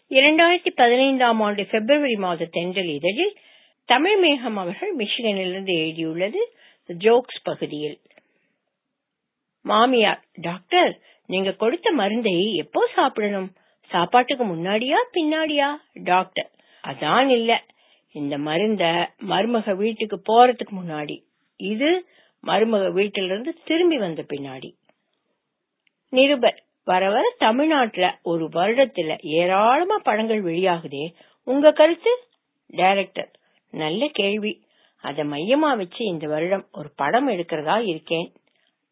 இரண்டாயிரத்தி பதினைந்தாம் ஆண்டு பிப்ரவரி மாத தென்றல் இதழில் தமிழ் மேகம் அவர்கள் மிச்சிகனிலிருந்து எழுதியுள்ளது ஜோக்ஸ் பகுதியில் மாமியார் டாக்டர் நீங்க கொடுத்த மருந்தை எப்போ சாப்பிடணும் சாப்பாட்டுக்கு முன்னாடியா பின்னாடியா டாக்டர் அதான் இல்ல இந்த மருந்த மருமக வீட்டுக்கு போறதுக்கு முன்னாடி இது மருமக வீட்டில இருந்து திரும்பி வந்த பின்னாடி நிருபர் வர வர தமிழ்நாட்டுல ஒரு வருடத்துல ஏராளமா படங்கள் வெளியாகுதே உங்க கருத்து டைரக்டர் நல்ல கேள்வி அத மையமா வச்சு இந்த வருடம் ஒரு படம் எடுக்கிறதா இருக்கேன்